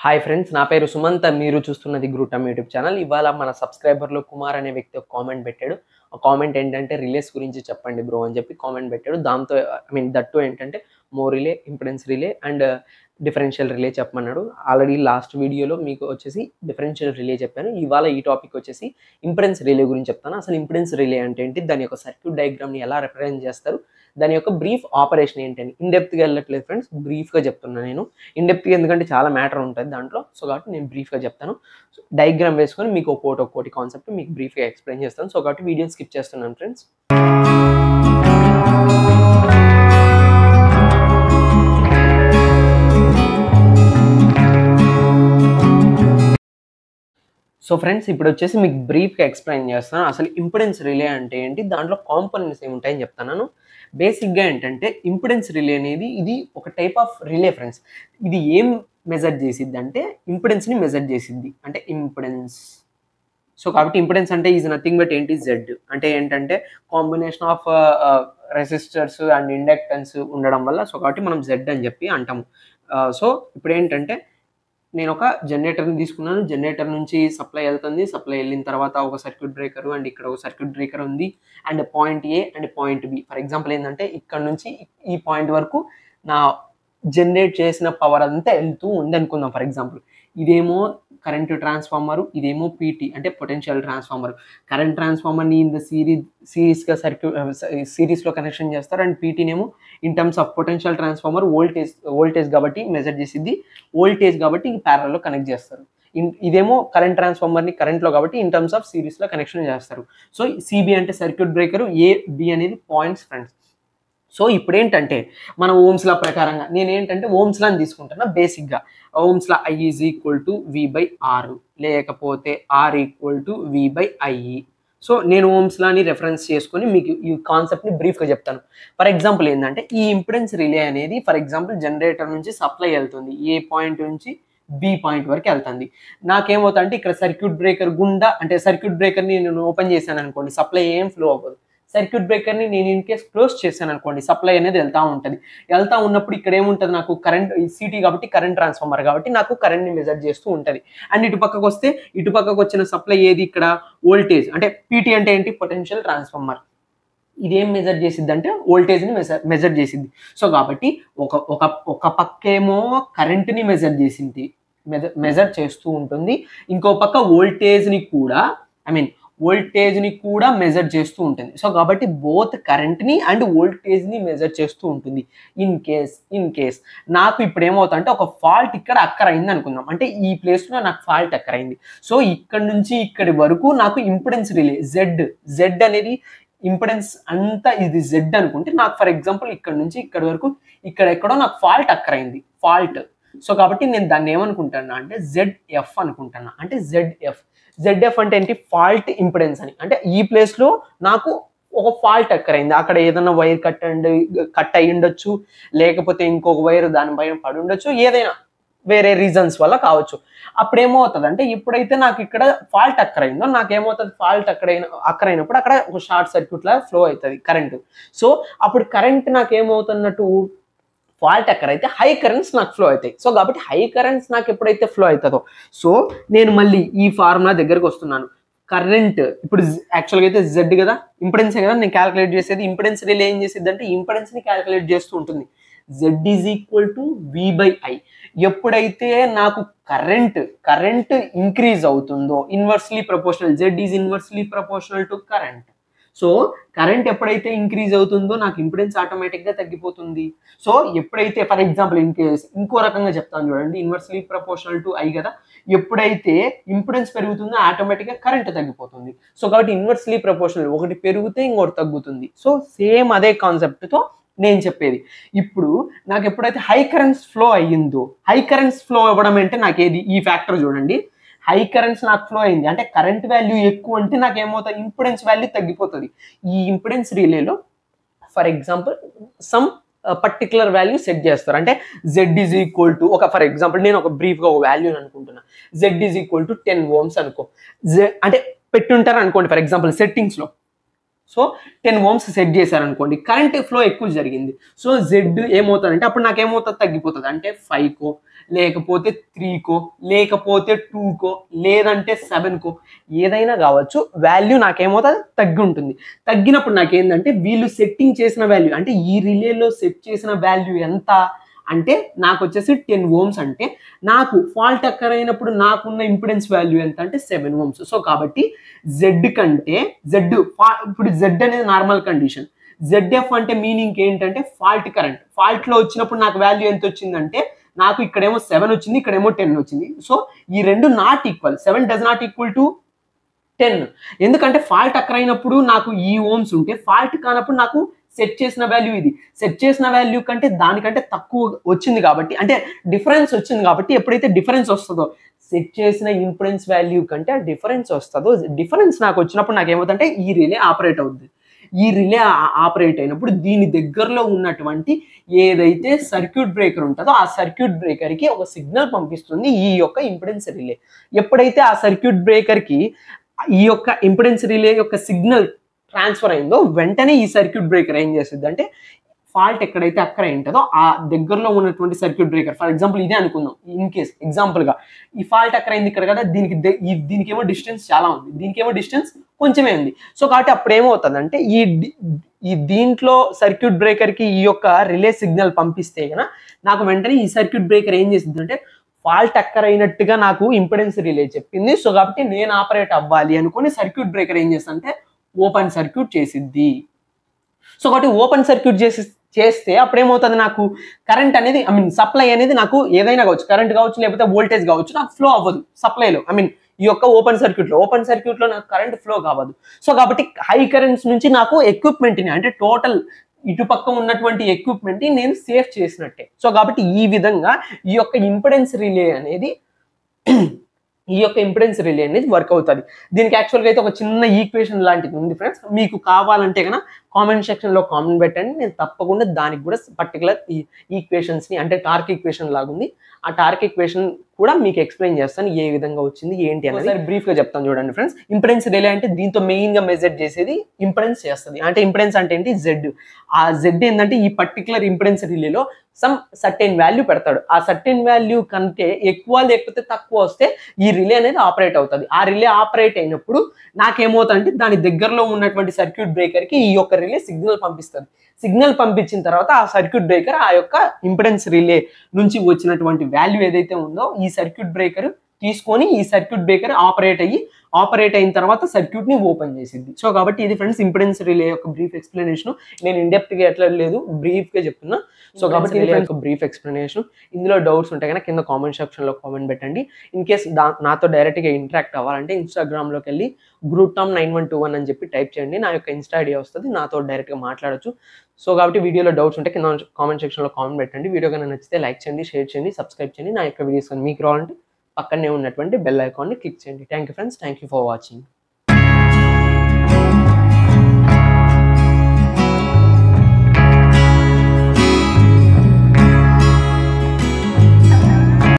hi friends నా పేరు సుమంత్ మీరు చూస్తున్నది గ్రూటమ్ యూట్యూబ్ ఛానల్ ఇవాళ మన సబ్స్క్రైబర్లో కుమార్ అనే వ్యక్తి ఒక కామెంట్ పెట్టాడు ఆ కామెంట్ ఏంటంటే రిలేస్ గురించి చెప్పండి బ్రో అని చెప్పి కామెంట్ పెట్టాడు దాంతో ఐ మీన్ దట్టు ఏంటంటే మో relay impedance relay and differential relay చెప్పమన్నాడు ఆల్రెడీ లాస్ట్ వీడియోలో మీకు వచ్చేసి డిఫరెన్షియల్ రిలే చెప్పాను ఇవాళ ఈ టాపిక్ వచ్చేసి ఇంపిడెన్స్ రిలే గురించి చెప్తాను అసలు ఇంపిడెన్స్ రిలే అంటే ఏంటి దాని యొక్క సర్క్యూట్ డయాగ్రామ్ని ఎలా రిప్రజెంట్ చేస్తారు దాని యొక్క బ్రీఫ్ ఆపరేషన్ ఏంటని ఇన్ డెప్త్గా వెళ్ళట్లేదు ఫ్రెండ్స్ బ్రీఫ్గా చెప్తున్నాను నేను ఇన్ డెప్త్గా ఎందుకంటే చాలా మ్యాటర్ ఉంటుంది దాంట్లో సో కాబట్టి నేను బ్రీఫ్గా చెప్తాను డయాగ్రామ్ వేసుకొని మీకు ఒక్కోటి ఒక్కోటి కాన్సెప్ట్ మీకు బ్రీఫ్గా ఎక్స్ప్లెయిన్ చేస్తాను సో కాబట్టి వీడియో స్కిప్ చేస్తున్నాను ఫ్రెండ్స్ సో ఫ్రెండ్స్ ఇప్పుడు వచ్చేసి మీకు బ్రీఫ్గా ఎక్స్ప్లెయిన్ చేస్తాను అసలు ఇంపిడెన్స్ రిలే అంటే ఏంటి దాంట్లో కాంపోనెంట్స్ ఏముంటాయని చెప్తాను బేసిక్గా ఏంటంటే ఇంపిడెన్స్ రిలే అనేది ఇది ఒక టైప్ ఆఫ్ రిలే ఫ్రెండ్స్ ఇది ఏం మెజర్ చేసిద్ది అంటే ఇంపిడెన్స్ని మెజర్ చేసిద్ది అంటే ఇంపిడెన్స్ సో కాబట్టి ఇంపిడెన్స్ అంటే ఈజ్ నథింగ్ బట్ ఏంటి జెడ్ అంటే ఏంటంటే combination of resistors and inductance ఉండడం వల్ల సో కాబట్టి మనం జెడ్ అని చెప్పి అంటాము సో ఇప్పుడు ఏంటంటే నేను ఒక జనరేటర్ని తీసుకున్నాను జనరేటర్ నుంచి సప్లై వెళ్తుంది సప్లై వెళ్ళిన తర్వాత ఒక సర్క్యూట్ బ్రేకర్ అండ్ ఇక్కడ ఒక సర్క్యూట్ బ్రేకర్ ఉంది and point A and point B for example ఏంటంటే ఇక్కడ నుంచి ఈ పాయింట్ వరకు నా జనరేట్ చేసిన పవర్ అంతా వెళ్తూ ఉంది అనుకుందాం ఫర్ ఎగ్జాంపుల్ ఇదేమో కరెంట్ ట్రాన్స్ఫార్మర్ ఇదేమో పీటీ అంటే పొటెన్షియల్ ట్రాన్స్ఫార్మర్ కరెంట్ ట్రాన్స్ఫార్మర్ని ఇన్ ద సిరీస్ సిరీస్గా సర్క్యూట్ సిరీస్లో కనెక్షన్ చేస్తారు అండ్ పీటీనేమో in terms of potential transformer voltage voltage కాబట్టి మెజర్ చేసిద్ది వోల్టేజ్ కాబట్టి ప్యారల్లో కనెక్ట్ చేస్తారు ఇన్ ఇదేమో కరెంట్ ట్రాన్స్ఫార్మర్ని కరెంట్లో కాబట్టి ఇన్ టర్మ్స్ ఆఫ్ సిరీస్లో కనెక్షన్ చేస్తారు సో సిబి అంటే సర్క్యూట్ బ్రేకర్ ఏ బి అనేది పాయింట్స్ ఫ్రెండ్స్ సో ఇప్పుడు ఏంటంటే మన ఓమ్స్లా ప్రకారంగా నేను ఏంటంటే ఓమ్స్లాని తీసుకుంటున్నా బేసిక్గా Ohm's law I is equal to V by R లేకపోతే R equal to V by IE so నేను ఓమ్స్లాని రెఫరెన్స్ చేసుకొని మీకు ఈ కాన్సెప్ట్ని బ్రీఫ్గా చెప్తాను ఫర్ ఎగ్జాంపుల్ ఏంటంటే ఈ ఇంపిడెన్స్ రిలే అనేది ఫర్ ఎగ్జాంపుల్ జనరేటర్ నుంచి సప్లై వెళ్తుంది ఏ పాయింట్ నుంచి బి పాయింట్ వరకు వెళ్తుంది నాకేమవుతుంది అంటే ఇక్కడ సర్క్యూట్ బ్రేకర్ గుండా అంటే సర్క్యూట్ బ్రేకర్ని నేను ఓపెన్ చేశాను అనుకోండి సప్లై ఏం ఫ్లో అవ్వదు సర్క్యూట్ బ్రేకర్ని నేను ఇన్ కేస్ క్లోజ్ చేశాను అనుకోండి సప్లై అనేది వెళ్తూ ఉంటుంది వెళ్తా ఉన్నప్పుడు ఇక్కడ ఏముంటుంది నాకు కరెంట్ సిటీ కాబట్టి కరెంట్ ట్రాన్స్ఫార్మర్ కాబట్టి నాకు కరెంట్ని మెజర్ చేస్తూ ఉంటుంది అండ్ ఇటు పక్కకు వస్తే ఇటు పక్కకు వచ్చిన సప్లై ఏది ఇక్కడ వోల్టేజ్ అంటే పీటీ అంటే ఏంటి పొటెన్షియల్ ట్రాన్స్ఫార్మర్ ఇదేం మెజర్ చేసిద్ది అంటే వోల్టేజ్ని మెజర్ మెజర్ చేసిద్ది సో కాబట్టి ఒక ఒక ఒక పక్కేమో కరెంట్ని మెజర్ చేసింది మెజర్ చేస్తూ ఉంటుంది ఇంకో పక్క వోల్టేజ్ని కూడా ఐ మీన్ వోల్టేజ్ని కూడా మెజర్ చేస్తూ ఉంటుంది సో కాబట్టి బోత్ కరెంట్ని అండ్ వోల్టేజ్ని మెజర్ చేస్తూ ఉంటుంది ఇన్ కేస్ ఇన్ కేస్ నాకు ఇప్పుడు ఏమవుతా అంటే ఒక ఫాల్ట్ ఇక్కడ అక్కర్ అయింది అనుకుందాం అంటే ఈ ప్లేస్లో నాకు ఫాల్ట్ అక్కర్ అయింది సో ఇక్కడ నుంచి ఇక్కడి వరకు నాకు ఇంపిడెన్స్ రిలే జెడ్ జెడ్ అనేది ఇంపిడెన్స్ అంతా ఇది జెడ్ అనుకుంటే నాకు ఫర్ ఎగ్జాంపుల్ ఇక్కడ నుంచి ఇక్కడ వరకు ఇక్కడ ఎక్కడో నాకు ఫాల్ట్ అక్కర్ అయింది ఫాల్ట్ సో కాబట్టి నేను దాన్ని ఏమనుకుంటున్నా అంటే జెడ్ఎఫ్ అనుకుంటున్నా అంటే జెడ్ఎఫ్ జెడ్ఎఫ్ అంటే ఏంటి ఫాల్ట్ ఇంపిడెన్స్ అని అంటే ఈ ప్లేస్లో నాకు ఒక ఫాల్ట్ అక్కరైంది అక్కడ ఏదైనా వైర్ కట్ అండ్ కట్ అయి ఉండొచ్చు లేకపోతే ఇంకొక వైర్ దానిపైన పడి ఉండొచ్చు ఏదైనా వేరే రీజన్స్ వల్ల కావచ్చు అప్పుడు ఏమవుతుంది అంటే ఎప్పుడైతే నాకు ఇక్కడ ఫాల్ట్ అక్కరైందో నాకేమవుతుంది ఫాల్ట్ అక్కడైన అక్కరైనప్పుడు అక్కడ ఒక షార్ట్ సర్క్యూట్ లా ఫ్లో అవుతుంది కరెంటు సో అప్పుడు కరెంట్ నాకు ఏమవుతున్నట్టు ఫాల్ట్ ఎక్కడైతే హై కరెంట్స్ నాకు ఫ్లో అవుతాయి సో కాబట్టి హై కరెంట్స్ నాకు ఎప్పుడైతే ఫ్లో అవుతుందో సో నేను మళ్ళీ ఈ ఫార్ములా దగ్గరకు వస్తున్నాను కరెంట్ ఇప్పుడు యాక్చువల్గా అయితే జెడ్ కదా ఇంపిడెన్సే కదా నేను క్యాలిక్యులేట్ చేసేది ఇంపిడెన్స్ రిలే ఏం చేసేది అంటే ఇంపిడెన్స్ని క్యాలిక్యులేట్ చేస్తూ ఉంటుంది Z is equal to V by I ఎప్పుడైతే నాకు కరెంట్ కరెంట్ ఇంక్రీజ్ అవుతుందో inversely proportional Z is inversely proportional to current so current ఎప్పుడైతే ఇంక్రీజ్ అవుతుందో నాకు ఇంపిడెన్స్ ఆటోమేటిక్గా తగ్గిపోతుంది సో ఎప్పుడైతే ఫర్ ఎగ్జాంపుల్ ఇన్ కేస్ ఇంకో రకంగా చెప్తాను చూడండి ఇన్వర్స్లీ ప్రపోర్షనల్ టు ఐ కదా ఎప్పుడైతే ఇంపిడెన్స్ పెరుగుతుందో ఆటోమేటిక్గా కరెంట్ తగ్గిపోతుంది సో కాబట్టి ఇన్వర్స్లీ ప్రపోర్షనల్ ఒకటి పెరిగితే ఇంకోటి తగ్గుతుంది సో సేమ్ అదే కాన్సెప్ట్తో నేను చెప్పేది ఇప్పుడు నాకు ఎప్పుడైతే హై కరెంట్స్ ఫ్లో అయ్యిందో హై కరెంట్స్ ఫ్లో అవ్వడం అంటే నాకు ఏది ఈ ఫ్యాక్టర్ చూడండి హై కరెంట్స్ నాకు ఫ్లో అయింది అంటే కరెంట్ వాల్యూ ఎక్కువ అంటే నాకు ఏమవుతుంది ఇంపిడెన్స్ వాల్యూ తగ్గిపోతుంది ఈ ఇంపిడెన్స్ రిలేలో for example some particular value set చేస్తారు అంటే జెడ్ ఈజ్ ఈక్వల్ టు ఒక ఫర్ ఎగ్జాంపుల్ నేను ఒక బ్రీఫ్గా ఒక వాల్యూ అనుకుంటున్నా Z is equal to ten ohms అనుకో జెడ్ అంటే పెట్టుంటారు అనుకోండి ఫర్ ఎగ్జాంపుల్ సెట్టింగ్స్లో సో టెన్ ఓమ్స్ సెట్ చేశారనుకోండి కరెంట్ ఫ్లో ఎక్కువ జరిగింది సో జెడ్ ఏమవుతుందంటే అప్పుడు నాకు ఏమవుతుంది తగ్గిపోతుంది అంటే ఫైవ్కో లేకపోతే త్రీకో లేకపోతే టూకో లేదంటే సెవెన్కో ఏదైనా కావచ్చు వాల్యూ నాకేమవుతుంది తగ్గి ఉంటుంది తగ్గినప్పుడు నాకేందంటే వీళ్ళు సెట్టింగ్ చేసిన వాల్యూ అంటే ఈ రిలేలో సెట్ చేసిన వాల్యూ ఎంత అంటే నాకు వచ్చేసి టెన్ ఓమ్స్ అంటే నాకు ఫాల్ట్ అక్కర్ అయినప్పుడు నాకున్న ఇంపిడెన్స్ వాల్యూ ఎంత అంటే సెవెన్ ఓమ్స్ సో కాబట్టి జెడ్ కంటే జెడ్ ఇప్పుడు జెడ్ అనేది నార్మల్ కండిషన్ జెడ్ఎఫ్ అంటే మీనింగ్ ఏంటంటే ఫాల్ట్ కరెంట్ ఫాల్ట్లో వచ్చినప్పుడు నాకు వాల్యూ ఎంత వచ్చిందంటే నాకు ఇక్కడేమో సెవెన్ వచ్చింది ఇక్కడేమో టెన్ వచ్చింది సో ఈ రెండు not equal seven does not equal to ten ఎందుకంటే ఫాల్ట్ అక్కర్ అయినప్పుడు నాకు ఈ ఓమ్స్ ఉంటే ఫాల్ట్ కానప్పుడు నాకు సెట్ చేసిన వాల్యూ ఇది సెట్ చేసిన వాల్యూ కంటే దానికంటే తక్కువ వచ్చింది కాబట్టి అంటే డిఫరెన్స్ వచ్చింది కాబట్టి ఎప్పుడైతే డిఫరెన్స్ వస్తుందో సెట్ చేసిన ఇంపిడెన్స్ వాల్యూ కంటే ఆ డిఫరెన్స్ వస్తుందో డిఫరెన్స్ నాకు వచ్చినప్పుడు నాకు ఏమవుతుందంటే ఈ రిలే ఆపరేట్ అవుద్ది ఈ రిలే ఆపరేట్ అయినప్పుడు దీని దగ్గరలో ఉన్నటువంటి ఏదైతే సర్క్యూట్ బ్రేకర్ ఉంటుందో ఆ సర్క్యూట్ బ్రేకర్కి ఒక సిగ్నల్ పంపిస్తుంది ఈ యొక్క ఇంపిడెన్స్ రిలే ఎప్పుడైతే ఆ సర్క్యూట్ బ్రేకర్కి ఈ యొక్క ఇంపిడెన్స్ రిలే యొక్క సిగ్నల్ ట్రాన్స్ఫర్ అయిందో వెంటనే ఈ సర్క్యూట్ బ్రేకర్ ఏం చేస్తుంది అంటే ఫాల్ట్ ఎక్కడైతే అక్కడ ఉంటుందో ఆ దగ్గరలో ఉన్నటువంటి సర్క్యూట్ బ్రేకర్ ఫర్ ఎగ్జాంపుల్ ఇదే అనుకుందాం ఇన్ కేస్ ఎగ్జాంపుల్గా ఈ ఫాల్ట్ అక్కడ అయింది ఇక్కడ కదా దీనికి ద- ఈ దీనికేమో డిస్టెన్స్ చాలా ఉంది దీనికేమో డిస్టెన్స్ కొంచెమే ఉంది సో కాబట్టి అప్పుడు ఏమవుతుంది అంటే ఈ డి- ఈ దీంట్లో సర్క్యూట్ బ్రేకర్కి ఈ యొక్క రిలే సిగ్నల్ పంపిస్తే కనుక నాకు వెంటనే ఈ సర్క్యూట్ బ్రేకర్ ఏం చేసింది అంటే ఫాల్ట్ అక్కర్ అయినట్టుగా నాకు ఇంపిడెన్స్ రిలే చెప్పింది సో కాబట్టి నేను ఆపరేట్ అవ్వాలి అనుకుని సర్క్యూట్ బ్రేకర్ ఏం చేస్తా అంటే ఓపెన్ సర్క్యూట్ చేసిద్ది సో కాబట్టి ఓపెన్ సర్క్యూట్ చేసి చేస్తే అప్పుడు ఏమవుతుంది నాకు కరెంట్ అనేది ఐ మీన్ సప్లై అనేది నాకు ఏదైనా కావచ్చు కరెంట్ కావచ్చు లేకపోతే వోల్టేజ్ కావచ్చు నాకు ఫ్లో అవ్వదు సప్లైలో ఐ మీన్ ఈ యొక్క ఓపెన్ సర్క్యూట్లో ఓపెన్ సర్క్యూట్లో నాకు కరెంట్ ఫ్లో కావదు సో కాబట్టి హై కరెంట్స్ నుంచి నాకు ఎక్విప్మెంట్ని అంటే టోటల్ ఇటుపక్క ఉన్నటువంటి ఎక్విప్మెంట్ని నేను సేఫ్ చేసినట్టే సో కాబట్టి ఈ విధంగా ఈ యొక్క ఇంపిడెన్స్ రిలే అనేది ఈ యొక్క ఇంపిడెన్స్ రిలే అనేది వర్క్ అవుతుంది దీనికి యాక్చువల్గా అయితే ఒక చిన్న ఈక్వేషన్ లాంటిది ఉంది ఫ్రెండ్స్ మీకు కావాలంటే కనుక కామెంట్ సెక్షన్లో కామెంట్ పెట్టండి నేను తప్పకుండా దానికి కూడా పర్టికులర్ ఈ ఈక్వేషన్స్ని అంటే టార్క్ ఈక్వేషన్ లాగుంది ఆ టార్క్ ఈక్వేషన్ కూడా మీకు ఎక్స్ప్లెయిన్ చేస్తాను ఏ విధంగా వచ్చింది ఏంటి అనేది బ్రీఫ్గా చెప్తాను చూడండి ఫ్రెండ్స్ ఇంపిడెన్స్ రిలే అంటే దీంతో మెయిన్గా మెజర్ చేసేది ఇంపిడెన్స్ చేస్తుంది అంటే ఇంపిడెన్స్ అంటే ఏంటి జెడ్ ఆ జెడ్ ఏంటంటే ఈ పర్టికులర్ ఇంపిడెన్స్ రిలేలో సమ్ సర్టెన్ వాల్యూ పెడతాడు ఆ సర్టెన్ వాల్యూ కంటే ఎక్కువ లేకపోతే తక్కువ వస్తే ఈ రిలే అనేది ఆపరేట్ అవుతుంది ఆ రిలే ఆపరేట్ అయినప్పుడు నాకేమవుతుందంటే దాని దగ్గరలో ఉన్నటువంటి సర్క్యూట్ బ్రేకర్కి ఈ యొక్క రిలే సిగ్నల్ పంపిస్తుంది సిగ్నల్ పంపించిన తర్వాత ఆ సర్క్యూట్ బ్రేకర్ ఆ యొక్క ఇంపిడెన్స్ రిలే నుంచి వచ్చినటువంటి వాల్యూ ఏదైతే ఉందో ఈ సర్క్యూట్ బ్రేకర్ తీసుకొని ఈ సర్క్యూట్ బ్రేకర్ ఆపరేట్ అయ్యి ఆపరేట్ అయిన తర్వాత సర్క్యూట్ ని ఓపెన్ చేసింది సో కాబట్టి ఇది ఫ్రెండ్స్ ఇంపిడెన్స్ రిలే యొక్క బ్రీఫ్ ఎక్స్ప్లెనేషన్ నేను ఇన్ డెప్త్ గా ఎట్లా లేదు బ్రీఫ్ గా చెప్తున్నా సో కాబట్టి ఇది ఒక బ్రీఫ్ ఎక్స్ప్లెనేషన్ ఇందులో డౌట్స్ ఉంటాయి కనుక కింద కామెంట్ సెక్షన్ లో కామెంట్ పెట్టండి ఇన్ కేస్ నాతో డైరెక్ట్ గా ఇంటరాక్ట్ అవ్వాలంటే ఇన్స్టాగ్రామ్ లోకి వెళ్ళి గ్రూటామ్ నైన్ వన్ టూ వన్ అని చెప్పి టైప్ చేయండి నా యొక్క ఇన్స్టా ఐడియా వస్తుంది నాతో డైరెక్ట్ గా మాట్లాడొచ్చు సో కాబట్టి వీడియోలో డౌట్స్ ఉంటే కింద కామెంట్ సెక్షన్ లో కామెంట్ పెట్టండి వీడియో కనుక నచ్చితే లైక్ చేయండి షేర్ చేయండి సబ్స్క్రైబ్ చేయండి నా యొక్క వీడియోస్ మీకు రావాలంటే పక్కనే ఉన్నటువంటి బెల్ ఐకాన్ని క్లిక్ చేయండి thank you friends thank you for watching